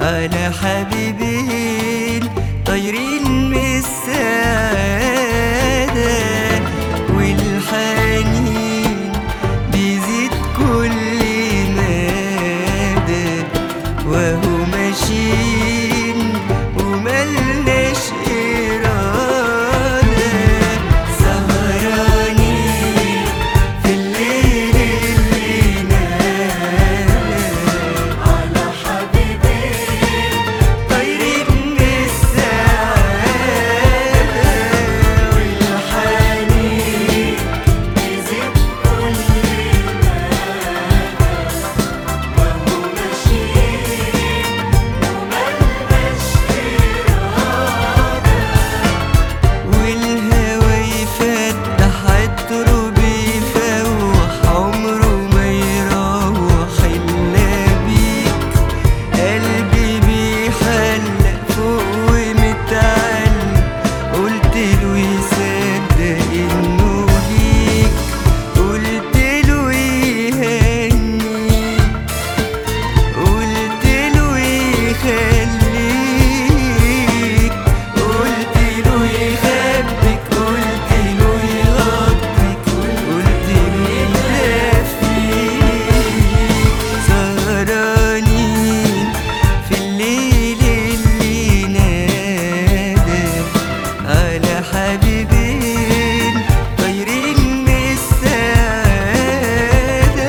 على حبيبين طايرين من السعادة والحنين بيزيد كل مدى وهو ماشيين وملناش إرادة سهرانين في الليل اللي نام على حبيبين طايرين من السعادة والحنين بيزيد كل مدى وهو ماشيين وملناش إرادة والهوى يفتح الطرق بيفوح عمره ما يروح إلا بيك قلبي بيحلق فوق ومتعلق قلت له يصدق إنه ليك قلت له يهنيك قلت له يخليك قلت له يخبيك قلت له يغطيك قلت له يدفيك سهرانين في الليل اللي نادى على حبيبين طايرين من السعادة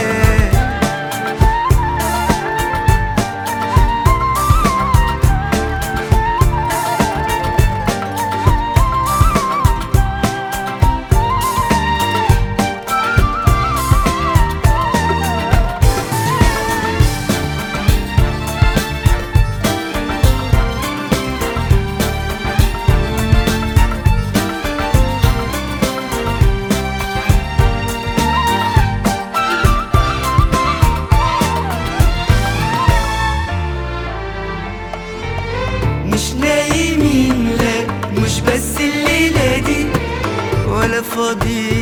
مش نايمين لا مش بس الليلة دي ولا فاضيين